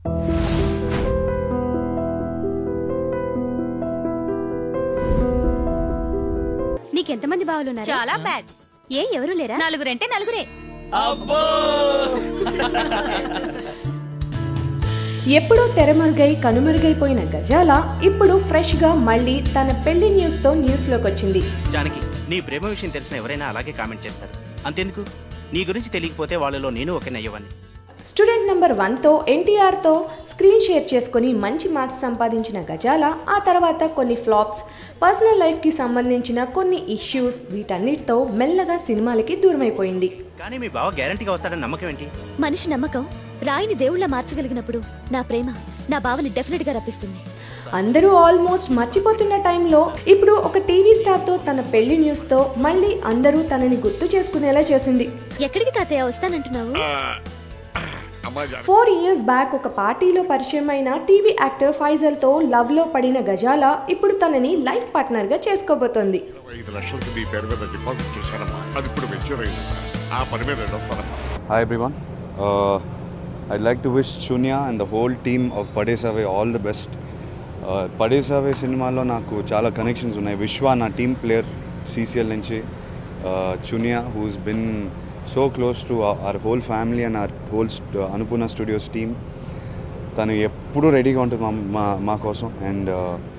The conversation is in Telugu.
నీకెంతమంది బావలున్నారు చాలా బ్యాడ్ ఏ ఎవరు లేరా నలుగురంటే నలుగురే ఎప్పుడో తెరమరుగై కనుమరుగైపోయిన గజాల ఇప్పుడు ఫ్రెష్గా మళ్ళీ తన పెళ్లి న్యూస్తో న్యూస్లోకి వచ్చింది జానకి నీ ప్రేమ విషయం తెలిసిన ఎవరైనా అలాగే కామెంట్ చేస్తారు అంతెందుకు నీ గురించి తెలియకపోతే వాళ్ళలో నేను ఒక నయ్యవాన్ని స్టూడెంట్ నెంబర్ వన్తో ఎన్టీఆర్తో స్క్రీన్ షేర్ చేసుకుని మంచి మార్క్స్ సంపాదించిన గజాల ఆ తర్వాత కొన్ని ఫ్లాప్స్ పర్సనల్ లైఫ్కి సంబంధించిన కొన్ని ఇష్యూస్ వీటన్నిటితో మెల్లగా సినిమాలకి దూరమైపోయింది కానీ మీ బావ గ్యారంటీగా వస్తాడని నమ్మకం ఏంటి మనిషి నమ్మకం రాయిని దేవుళ్ళ మార్చగలిగినప్పుడు నా ప్రేమ నా బావని డెఫినెట్ గా రప్పిస్తుంది అందరూ ఆల్మోస్ట్ మర్చిపోతున్న టైంలో ఇప్పుడు ఒక టీవీ స్టార్తో తన పెళ్లి న్యూస్తో మళ్ళీ అందరూ తనని గుర్తు చేసుకునేలా చేసింది ఎక్కడికి తాతయ్య వస్తానంటున్నావు ఫోర్ ఇయర్స్ బ్యాక్ ఒక పార్టీలో పరిచయమైన టీవీ యాక్టర్ ఫైజల్తో లవ్లో పడిన గజాల ఇప్పుడు తనని లైఫ్ పార్ట్నర్గా చేసుకోబోతోంది ఐదు లక్షలకి నీ పేరు మీద డిపాజిట్ చేశానమ్మా అది ఇప్పుడు మెచ్యూర్ అయిందమ్మా ఆ పని మీద వస్తానమ్మా Hi everyone. Uh, I'd like to wish Chunya and the whole team of Pade Save all the best. Uh, పడే సర్వే సినిమాలో నాకు చాలా కనెక్షన్స్ ఉన్నాయి విశ్వ నా టీమ్ ప్లేయర్ సీసీఎల్ నుంచి చునియా who's been so close to our whole family and our whole Annapurna studios team తను ఎప్పుడూ రెడీగా ఉంటుంది మా మా మా కోసం అండ్